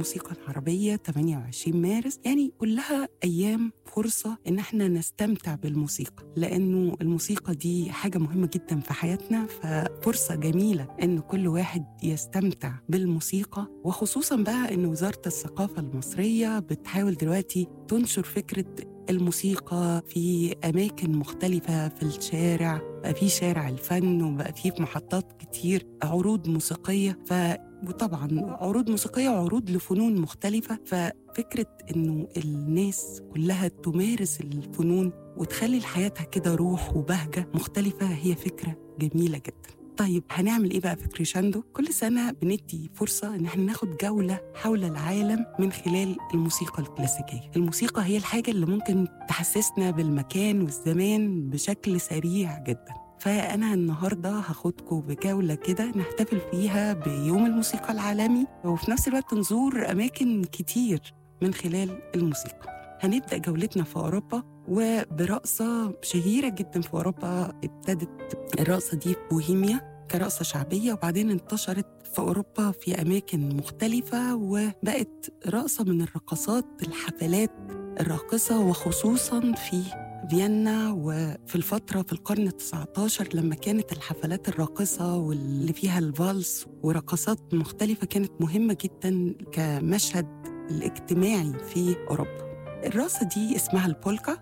الموسيقى العربية 28 مارس يعني كلها أيام فرصة إن احنا نستمتع بالموسيقى لأنه الموسيقى دي حاجة مهمة جدا في حياتنا ففرصة جميلة إن كل واحد يستمتع بالموسيقى وخصوصا بقى إن وزارة الثقافة المصرية بتحاول دلوقتي تنشر فكرة الموسيقى في أماكن مختلفة في الشارع بقى في شارع الفن وبقى في محطات كتير عروض موسيقية ف وطبعا عروض موسيقية وعروض لفنون مختلفة ففكرة إنه الناس كلها تمارس الفنون وتخلي لحياتها كده روح وبهجة مختلفة هي فكرة جميلة جدا طيب هنعمل ايه بقى في كريشاندو؟ كل سنة بندي فرصة ان احنا ناخد جولة حول العالم من خلال الموسيقى الكلاسيكية. الموسيقى هي الحاجة اللي ممكن تحسسنا بالمكان والزمان بشكل سريع جدا. فأنا النهاردة هاخدكم بجولة كده نحتفل فيها بيوم الموسيقى العالمي وفي نفس الوقت نزور أماكن كتير من خلال الموسيقى هنبدأ جولتنا في أوروبا وبرقصة شهيرة جدا في أوروبا ابتدت الرقصة دي في بوهيميا كرقصة شعبية وبعدين انتشرت في أوروبا في أماكن مختلفة وبقت رقصة من الرقصات الحفلات الراقصة وخصوصا في فيينا وفي الفترة في القرن التسعة لما كانت الحفلات الراقصة واللي فيها الفالس ورقصات مختلفة كانت مهمة جدا كمشهد الاجتماعي في أوروبا الرقصة دي اسمها البولكا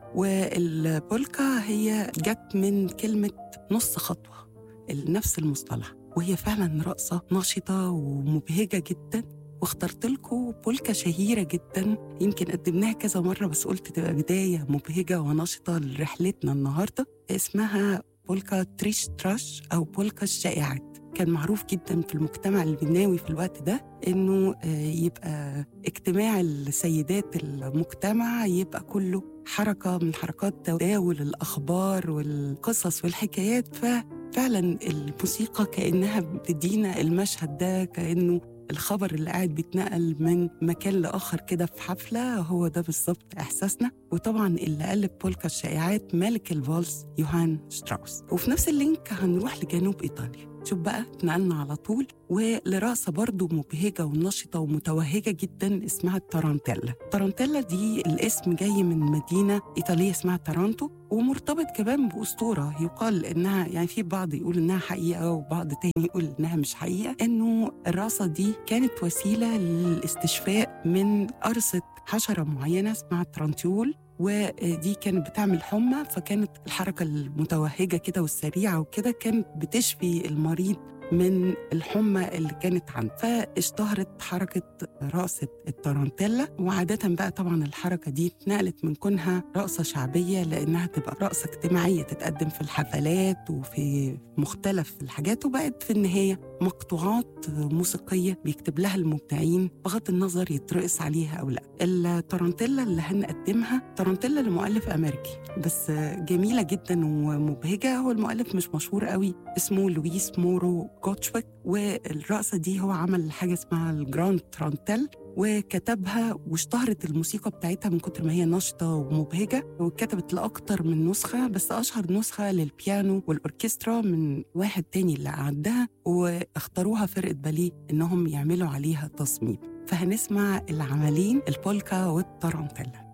والبولكا هي جت من كلمة نص خطوة نفس المصطلح وهي فعلا رقصة نشطة ومبهجة جدا واخترت لكم بولكا شهيرة جدا يمكن قدمناها كذا مرة بس قلت تبقى بداية مبهجة ونشطة لرحلتنا النهاردة اسمها بولكا تريش تراش أو بولكا الشائعات كان معروف جدا في المجتمع الفيناوي في الوقت ده انه يبقى اجتماع السيدات المجتمع يبقى كله حركه من حركات تداول الاخبار والقصص والحكايات ففعلا الموسيقى كانها بتدينا المشهد ده كانه الخبر اللي قاعد بيتنقل من مكان لاخر كده في حفله هو ده بالظبط احساسنا وطبعا اللي الف بولكا الشائعات ملك الفالس يوهان شتراوس وفي نفس اللينك هنروح لجنوب ايطاليا شوف بقى اتنقلنا على طول ولرقصة برضو مبهجة ونشطة ومتوهجة جدا اسمها التارانتيلا التارانتيلا دي الاسم جاي من مدينة إيطالية اسمها تارانتو ومرتبط كمان بأسطورة يقال إنها يعني في بعض يقول إنها حقيقة وبعض تاني يقول إنها مش حقيقة إنه الرقصة دي كانت وسيلة للاستشفاء من قرصة حشرة معينة اسمها ترانتيول ودي كانت بتعمل حمى فكانت الحركة المتوهجة كده والسريعة وكده كانت بتشفي المريض من الحمى اللي كانت عنده فاشتهرت حركة رقصة التارانتيلا وعادة بقى طبعا الحركة دي اتنقلت من كونها رقصة شعبية لأنها تبقى رقصة اجتماعية تتقدم في الحفلات وفي مختلف الحاجات وبقت في النهاية مقطوعات موسيقية بيكتب لها المبدعين بغض النظر يترقص عليها أو لا التارانتيلا اللي هنقدمها تارانتيلا لمؤلف أمريكي بس جميلة جدا ومبهجة هو المؤلف مش مشهور قوي اسمه لويس مورو جوتشويك والرقصة دي هو عمل حاجة اسمها الجراند ترانتيل وكتبها واشتهرت الموسيقى بتاعتها من كتر ما هي نشطة ومبهجة وكتبت لأكتر من نسخة بس أشهر نسخة للبيانو والأوركسترا من واحد تاني اللي أعدها واختاروها فرقة باليه إنهم يعملوا عليها تصميم فهنسمع العملين البولكا والترانتيلا